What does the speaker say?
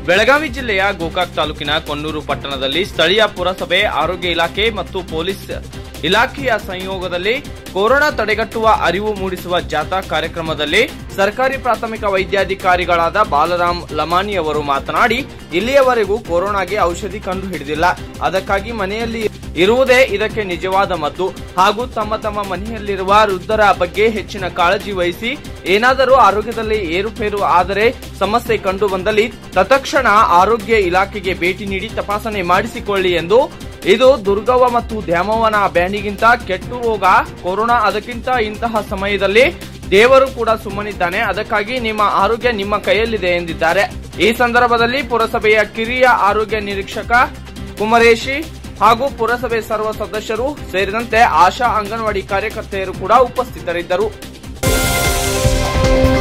ಬೆಳಗಾವಿ ಜಿಲ್ಲೆಯ ಗೋಕಾಕ್ ತಾಲೂಕಿನ ಕೊಣ್ಣೂರು ಪಟ್ಟಣದಲ್ಲಿ ಸ್ಥಳೀಯ ಪುರಸಭೆ ಆರೋಗ್ಯ ಇಲಾಖೆ ಮತ್ತು ಪೊಲೀಸ್ ಇಲಾಖೆಯ ಸಂಯೋಗದಲ್ಲಿ ಕೊರೋನಾ ತಡೆಗಟ್ಟುವ ಅರಿವು ಮೂಡಿಸುವ ಜಾಥಾ ಕಾರ್ಯಕ್ರಮದಲ್ಲಿ ಸರ್ಕಾರಿ ಪ್ರಾಥಮಿಕ ವೈದ್ಯಾಧಿಕಾರಿಗಳಾದ ಬಾಲರಾಮ್ ಲಮಾನಿ ಅವರು ಮಾತನಾಡಿ ಇಲ್ಲಿಯವರೆಗೂ ಕೊರೋನಾಗೆ ಔಷಧಿ ಕಂಡು ಹಿಡಿದಿಲ್ಲ ಅದಕ್ಕಾಗಿ ಮನೆಯಲ್ಲಿ ಇರುವುದೇ ಇದಕ್ಕೆ ನಿಜವಾದ ಮದ್ದು ಹಾಗೂ ತಮ್ಮ ತಮ್ಮ ಮನೆಯಲ್ಲಿರುವ ವೃದ್ಧರ ಬಗ್ಗೆ ಹೆಚ್ಚಿನ ಕಾಳಜಿ ವಹಿಸಿ ಏನಾದರೂ ಆರೋಗ್ಯದಲ್ಲಿ ಏರುಪೇರು ಆದರೆ ಸಮಸ್ಯೆ ಕಂಡು ಬಂದಲ್ಲಿ ತತ್ಕ್ಷಣ ಆರೋಗ್ಯ ಇಲಾಖೆಗೆ ಭೇಟಿ ನೀಡಿ ತಪಾಸಣೆ ಮಾಡಿಸಿಕೊಳ್ಳಿ ಎಂದು ಇದು ದುರ್ಗವ್ವ ಮತ್ತು ದ್ಯಾಮವ್ವನ ಬ್ಯಾಂಡಿಗಿಂತ ಕೆಟ್ಟು ರೋಗ ಕೊರೋನಾ ಅದಕ್ಕಿಂತ ಇಂತಹ ಸಮಯದಲ್ಲಿ ದೇವರು ಕೂಡ ಸುಮ್ಮನಿದ್ದಾನೆ ಅದಕ್ಕಾಗಿ ನಿಮ್ಮ ಆರೋಗ್ಯ ನಿಮ್ಮ ಕೈಯಲ್ಲಿದೆ ಎಂದಿದ್ದಾರೆ ಈ ಸಂದರ್ಭದಲ್ಲಿ ಪುರಸಭೆಯ ಕಿರಿಯ ಆರೋಗ್ಯ ನಿರೀಕ್ಷಕ ಕುಮರೇಶಿ ಹಾಗೂ ಪುರಸಭೆ ಸರ್ವ ಸದಸ್ಯರು ಸೇರಿದಂತೆ ಆಶಾ ಅಂಗನವಾಡಿ ಕಾರ್ಯಕರ್ತೆಯರು ಕೂಡ ಉಪಸ್ಥಿತರಿದ್ದರು